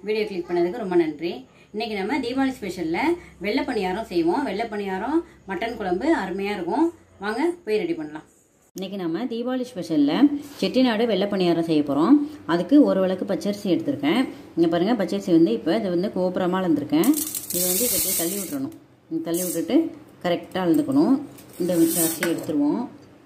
video click பண்ணதுக்கு ரொம்ப நன்றி இன்னைக்கு நம்ம தீபாவளி ஸ்பெஷலில் வெள்ளை பணியாரம் செய்வோம் வெள்ளை பணியாரம் மட்டன் குழம்பு அருமையாக இருக்கும் வாங்க போய் ரெடி பண்ணலாம் இன்றைக்கி நம்ம தீபாவளி ஸ்பெஷலில் செட்டிநாடு வெள்ளை பணியாரம் செய்ய போகிறோம் அதுக்கு ஒரு விளக்கு பச்சரிசி எடுத்திருக்கேன் இங்கே பாருங்கள் பச்சரிசி வந்து இப்போ இது வந்து கோபுரமாக இருந்திருக்கேன் இதை வந்து இதை அப்படியே தள்ளி விட்டுறணும் இங்க தள்ளி விட்டுட்டு கரெக்டாக அழுந்துக்கணும் இந்த மிச்ச அரிசி எடுத்துருவோம்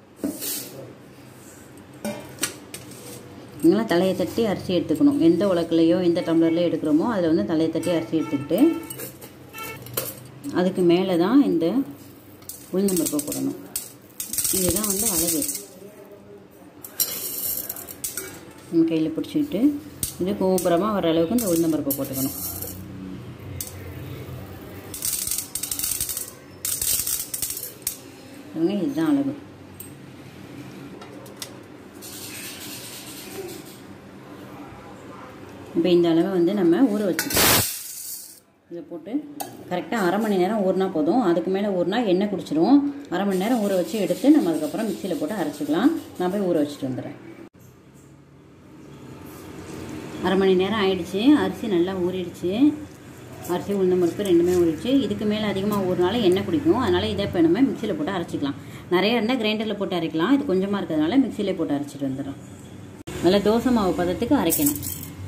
இங்கெல்லாம் தலையை தட்டி அரிசி எடுத்துக்கணும் எந்த உலக்குலையோ எந்த டம்ளர்லையோ எடுக்கிறோமோ அதில் வந்து தலையை தட்டி அரிசி எடுத்துக்கிட்டு அதுக்கு மேலே தான் இந்த உளுந்தம்பருப்பை போடணும் இதுதான் வந்து அளவு நம்ம கையில் பிடிச்சிக்கிட்டு இது கோபுரமாக வர அளவுக்கு இந்த உளுந்தம்பருப்பை போட்டுக்கணும் இதுதான் அளவு இப்போ இந்த அளவை வந்து நம்ம ஊற வச்சுக்கலாம் இதை போட்டு கரெக்டாக அரை மணி நேரம் ஊறினா போதும் அதுக்கு மேலே ஊறினா எண்ணெய் குடிச்சிடும் அரை மணி நேரம் ஊற வச்சு எடுத்து நம்ம அதுக்கப்புறம் மிக்சியில் போட்டு அரைச்சிக்கலாம் நான் போய் ஊற வச்சுட்டு வந்துடுறேன் அரை மணி நேரம் ஆயிடுச்சு அரிசி நல்லா ஊறிடுச்சு அரிசி உளுந்தம் பருப்பு ரெண்டுமே ஊறிடுச்சு இதுக்கு மேலே அதிகமாக ஊறினால எண்ணெய் குடிக்கும் அதனால் இதை இப்போ நம்ம மிக்சியில் போட்டு அரைச்சிக்கலாம் நிறைய இருந்தால் கிரைண்டரில் போட்டு அரைக்கலாம் இது கொஞ்சமாக இருக்கிறதுனால மிக்சியிலே போட்டு அரைச்சிட்டு வந்துடும் நல்லா தோசை மாவு பதத்துக்கு அரைக்கணும்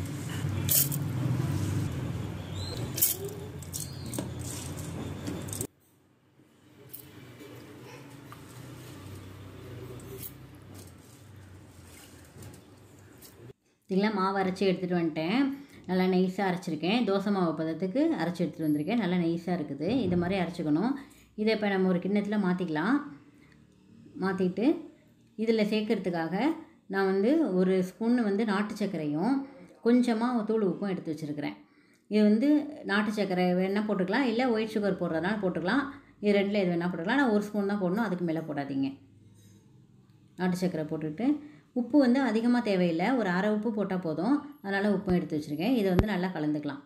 இதெல்லாம் மாவு அரைச்சி எடுத்துகிட்டு வந்துட்டேன் நல்லா நெய்ஸாக அரைச்சிருக்கேன் தோசை மாவு பதத்துக்கு அரைச்சி எடுத்துகிட்டு வந்திருக்கேன் நல்லா நெய்ஸாக இருக்குது இது மாதிரி அரைச்சிக்கணும் இதை இப்போ நம்ம ஒரு கிண்ணத்தில் மாற்றிக்கலாம் மாற்றிட்டு இதில் சேர்க்கறதுக்காக நான் வந்து ஒரு ஸ்பூன் வந்து நாட்டு சர்க்கரையும் கொஞ்சமாக தூள் உப்பும் எடுத்து வச்சுருக்கிறேன் இது வந்து நாட்டு சர்க்கரை வேணால் போட்டுக்கலாம் இல்லை ஒயிட் சுகர் போடுறதுனால போட்டுக்கலாம் இது ரெண்டில் எது வேணால் போட்டுக்கலாம் நான் ஒரு ஸ்பூன் தான் போடணும் அதுக்கு மேலே போடாதீங்க நாட்டு சர்க்கரை போட்டுட்டு உப்பு வந்து அதிகமாக தேவையில்லை ஒரு அரை உப்பு போட்டால் போதும் அதனால் உப்பும் எடுத்து வச்சுருக்கேன் இதை வந்து நல்லா கலந்துக்கலாம்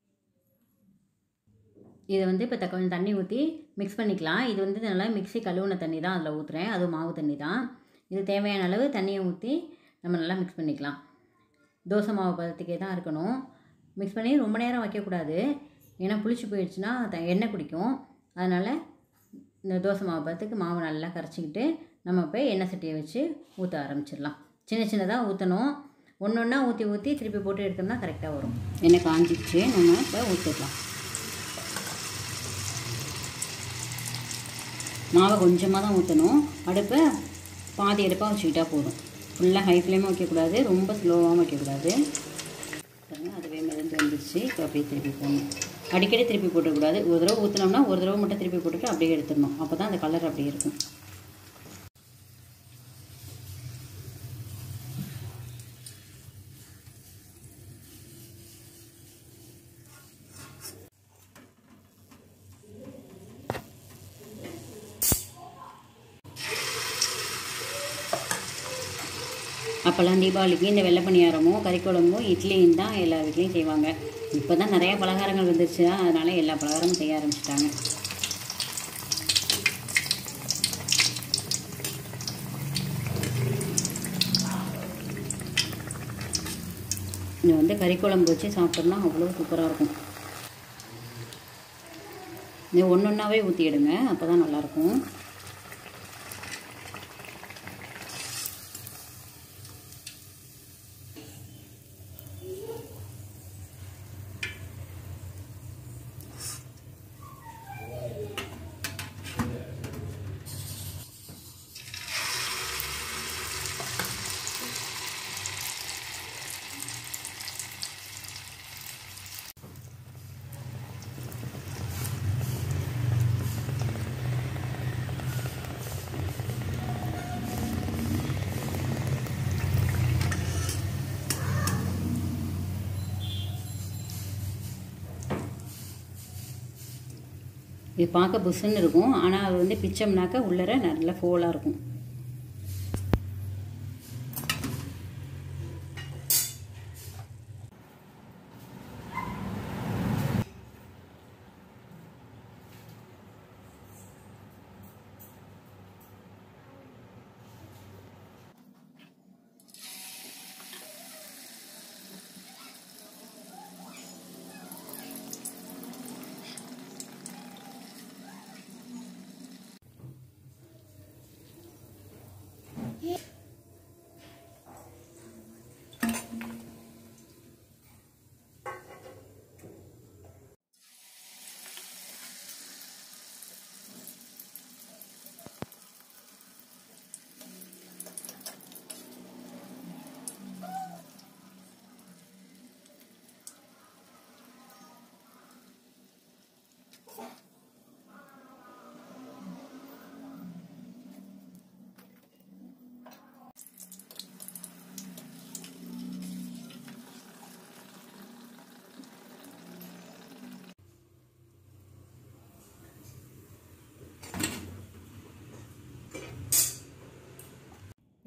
இதை வந்து இப்போ த கொஞ்சம் தண்ணி ஊற்றி மிக்ஸ் பண்ணிக்கலாம் இது வந்து நல்லா மிக்ஸி கழுவுன தண்ணி தான் அதில் ஊற்றுறேன் அதுவும் மாவு தண்ணி தான் இது தேவையான அளவு தண்ணியை ஊற்றி நம்ம நல்லா மிக்ஸ் பண்ணிக்கலாம் தோசை மாவு பதத்துக்கே தான் இருக்கணும் மிக்ஸ் பண்ணி ரொம்ப நேரம் வைக்கக்கூடாது ஏன்னா புளிச்சு போயிடுச்சுன்னா த எண்ணெய் குடிக்கும் அதனால் இந்த தோசை மாவு பதத்துக்கு மாவு நல்லா கரைச்சிக்கிட்டு நம்ம போய் எண்ணெய் சட்டியை வச்சு ஊற்ற ஆரம்பிச்சிடலாம் சின்ன சின்னதாக ஊற்றணும் ஒன்று ஒன்றா ஊற்றி ஊற்றி திருப்பி போட்டு எடுத்தோம்னா கரெக்டாக வரும் எண்ணெய் காஞ்சிச்சு நம்ம இப்போ ஊற்றிடலாம் மாவை கொஞ்சமாக தான் ஊற்றணும் அடுப்பை பாதி அடுப்பாக வச்சுக்கிட்டா போதும் ஃபுல்லாக ஹை ஃப்ளேமாக வைக்கக்கூடாது ரொம்ப ஸ்லோவாகவும் வைக்கக்கூடாது அதுவே மிதந்து வந்துடுச்சு இப்போ அப்படியே திருப்பி போடணும் அடிக்கடி திருப்பி போட்டுக்கூடாது ஒரு தடவை ஊற்றினோம்னா ஒரு தடவை மட்டும் திருப்பி போட்டுட்டு அப்படியே எடுத்துடணும் அப்போ தான் அந்த கலர் அப்படியே இருக்கும் அப்போல்லாம் தீபாவளிக்கு இந்த வெள்ளை பணியாரமும் கறிக்குழம்பும் இட்லியும் தான் எல்லா வீட்லேயும் செய்வாங்க இப்போ தான் நிறையா பலகாரங்கள் வந்துருச்சு அதனால் எல்லா பலகாரமும் செய்ய ஆரம்பிச்சிட்டாங்க இது வந்து கறிக்குழம்பு வச்சு சாப்பிட்டோம்னா அவ்வளோ சூப்பராக இருக்கும் இது ஒன்று ஒன்றாவே ஊற்றிடுங்க அப்போ தான் நல்லாயிருக்கும் இது பார்க்க புஷ்ஷுன்னு இருக்கும் ஆனால் அது வந்து பிச்சம்னாக்கா உள்ளர நல்ல ஃபோலாக இருக்கும்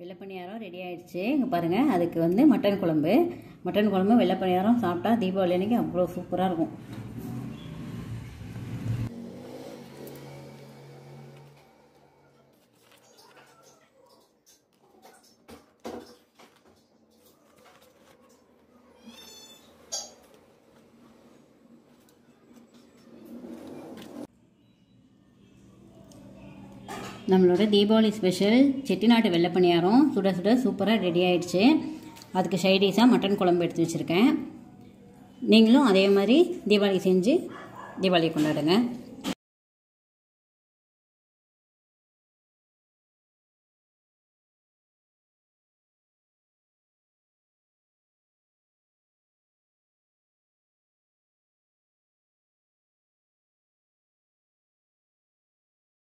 வெள்ளைப்பணியாரம் ரெடி ஆயிடுச்சு இங்கே பாருங்கள் அதுக்கு வந்து மட்டன் குழம்பு மட்டன் குழம்பு வெள்ளைப்பணியாரம் சாப்பிட்டா தீபாவளி அன்னைக்கு அவ்வளோ சூப்பராக இருக்கும் நம்மளோட தீபாவளி ஸ்பெஷல் செட்டிநாட்டு வெள்ளைப்பணியாரம் சுட சுட சூப்பராக ரெடி ஆயிடுச்சு அதுக்கு சைடிஷாக மட்டன் குழம்பு எடுத்து வச்சுருக்கேன் நீங்களும் அதே மாதிரி தீபாவளி செஞ்சு தீபாவளி கொண்டாடுங்க